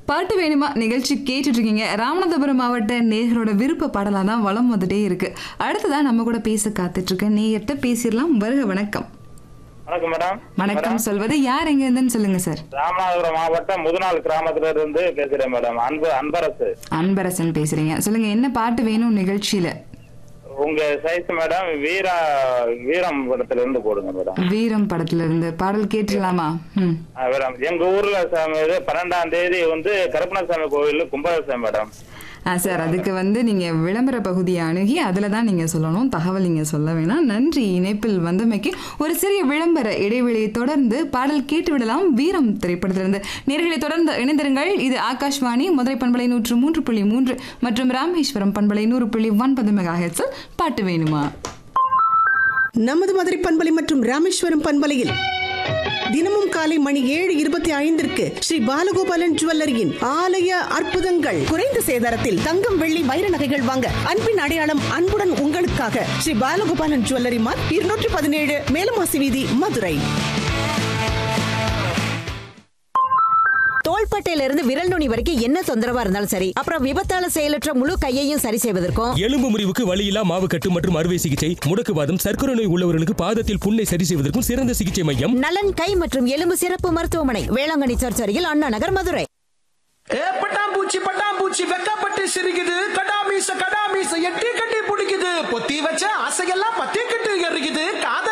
பாட்டு வேணுமா நிகழ்ச்சி கேட்டுட்டு இருக்கீங்க ராமநாதபுரம் மாவட்ட நேயர்களோட விருப்ப பாடலாக தான் வளம் வந்துட்டே இருக்கு அடுத்ததான் நம்ம கூட பேச காத்துட்டு இருக்க நேயர்கிட்ட பேசிடலாம் வருக வணக்கம் வணக்கம் மேடம் வணக்கம் சொல்வது யார் எங்க இருந்துன்னு சொல்லுங்க சார் ராமநாதபுரம் மாவட்டம் முதுநாள் கிராமத்துல இருந்து பேசுறேன் மேடம் அன்பு அன்பரசு அன்பரசன் பேசுறீங்க சொல்லுங்க என்ன பாட்டு வேணும் நிகழ்ச்சியில உங்க சைஸ் மேடம் வீரா வீரம் படத்துல இருந்து போடுங்க மேடம் வீரம் படத்துல இருந்து பாடல் கேட்டுடலாமா ம் ஆ, மேடம் எங்க ஊர்ல சாமி இது பன்னெண்டாம் தேதி வந்து கருப்பணசாமி கோவில் கும்பாபிஷேகம் மேடம் ஆ சார் அதுக்கு வந்து நீங்க விளம்பர பகுதியை அணுகி அதுல தான் நீங்க சொல்லணும் தகவல் நீங்க சொல்ல வேணாம் நன்றி இணைப்பில் வந்தமைக்கு ஒரு சிறிய விளம்பர இடைவெளியை தொடர்ந்து பாடல் கேட்டு விடலாம் வீரம் திரைப்படத்திலிருந்து நேர்களை தொடர்ந்து இணைந்திருங்கள் இது ஆகாஷ்வாணி மதுரை பண்பலை நூற்று மூன்று புள்ளி மூன்று மற்றும் ராமேஸ்வரம் பண்பலை நூறு புள்ளி ஒன்பது மெகா ஹெட்ஸில் பாட்டு வேணுமா நமது மதுரை பண்பலை மற்றும் ராமேஸ்வரம் பண்பலையில் தினமும் காலை மணி ஏழு இருபத்தி ஐந்திற்கு ஸ்ரீ பாலகோபாலன் ஜுவல்லரியின் ஆலய அற்புதங்கள் குறைந்த சேதாரத்தில் தங்கம் வெள்ளி வைர நகைகள் வாங்க அன்பின் அடையாளம் அன்புடன் உங்களுக்காக ஸ்ரீ பாலகோபாலன் ஜுவல்லரி மார்க் இருநூற்றி பதினேழு மேலமாசி வீதி மதுரை தோள்பட்டையில இருந்து விரல் நுனி வரைக்கும் என்ன தொந்தரவா இருந்தாலும் சரி அப்புறம் விபத்தால செயலற்ற முழு கையையும் சரி செய்வதற்கும் எலும்பு முறிவுக்கு வலியில்லா மாவுக்கட்டு மற்றும் அறுவை சிகிச்சை முடக்குவாதம் சர்க்கரை நோய் உள்ளவர்களுக்கு பாதத்தில் புண்ணை சரி செய்வதற்கும் சிறந்த சிகிச்சை மையம் நலன் கை மற்றும் எலும்பு சிறப்பு மருத்துவமனை வேளாங்கண்ணி சர்ச் அருகில் அண்ணா நகர் மதுரை ஏ பட்டாம்பூச்சி பட்டாம்பூச்சி வெக்கப்பட்டு சிரிக்குது கடா மீச கடா மீச எட்டி கட்டி பிடிக்குது பொத்தி வச்ச ஆசையெல்லாம் பத்தி கட்டு எறிக்குது காதல்